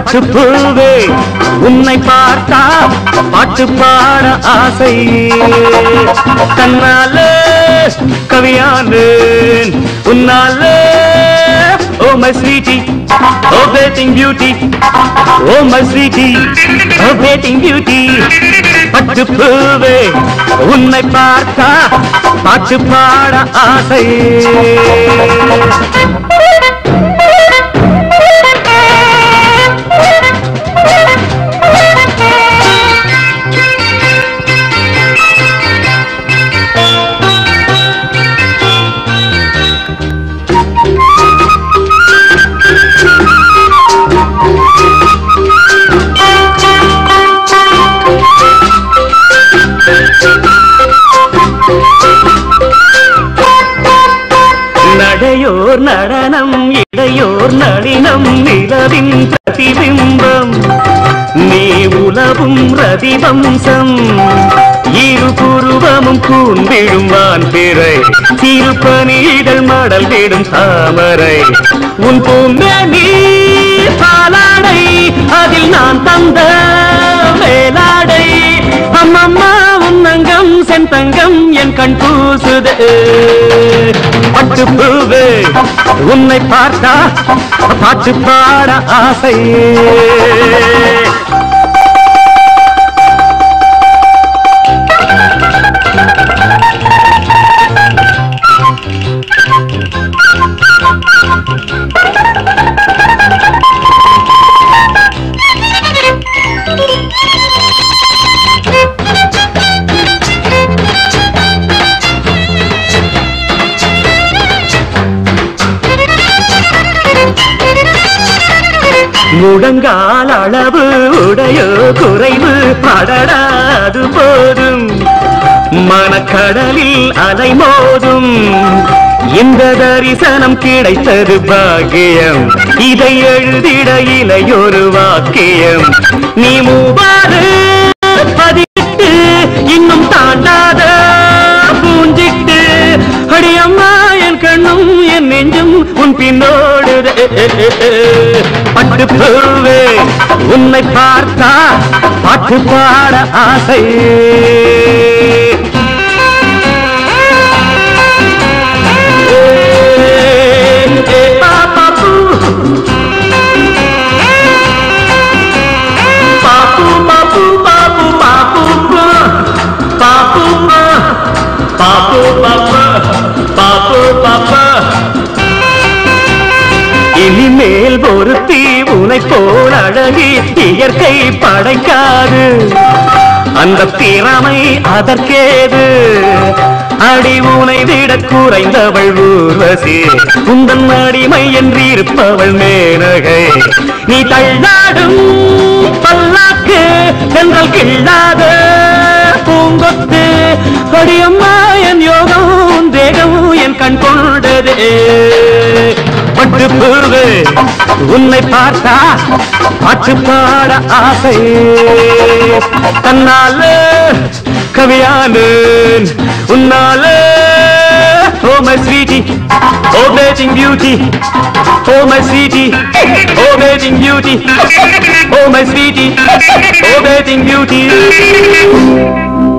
பட்டு பூவே உன்னை பார்த்தா பாட்டு பாட ஆசை தன்னாலே கவியானேன் உன்னாலே oh my sweetie oh batting beauty oh my sweetie oh batting beauty பட்டு பூவே உன்னை பார்த்தா பாட்டு பாட ஆசை நடையோர் நடனம் இடையோர் நளினம் நிலவின் பிரதிபிம்பம் நீ உலவும் ரதிவம்சம் இரு புருவமும் கூன்விடும் வான் பிறை திருப்பணிகள் மடல் விடும் தாமரை உன் பூந்தனி பாலாடை அதில் நான் தந்த மேலாடை அம்மம்மா உன்னங்கம் செந்தங்கம் என் கண் பூசுதே பட்டு பூவே உன்னை பார்த்தா பாட்டு பாட ஆசை முடங்கால் அளவு உடையோ குறைவு படடாது போதும் மனக்கடலில் அலை மோதும் இந்த தரிசனம் கிடைத்தது பாக்கியம் இதை எழுதிட இலையொரு வாக்கியம் நீ மூவாறு பதிட்டு இன்னும் தாண்டாத பூஞ்சிட்டு அடியம்மா என் கண்ணும் என் நெஞ்சும் உன் பின்னோடு பட்டு பூவே உன்னை பார்த்தா பாட்டு பாட ஆசை பாப்பு பாப்பு பாப்பு பாப்பு பாப்பு பாப்பு பாப்பு பாப்பு பாப்பு பாப்பு இனிமேல் ஒருத்தி உனை போல் அழகி இயற்கை படைக்காது அந்த திறமை அதற்கேது அடி உனை விட குறைந்தவள் ஊர்வசி உந்தன் அடிமை என்றிருப்பவள் மேனகை நீ தள்ளாடும் பல்லாக்கு என்றால் கிள்ளாத பூங்கொத்து அடியம்மா என் யோகம் உன் தேகம் என் கண் கொண்டது பட்டு பூவு உன்னை பார்த்தா பாட்டு பாட ஆசை தன்னால கவியானேன் உன்னால oh my sweetie oh batting beauty oh my sweetie oh batting beauty oh my sweetie oh batting beauty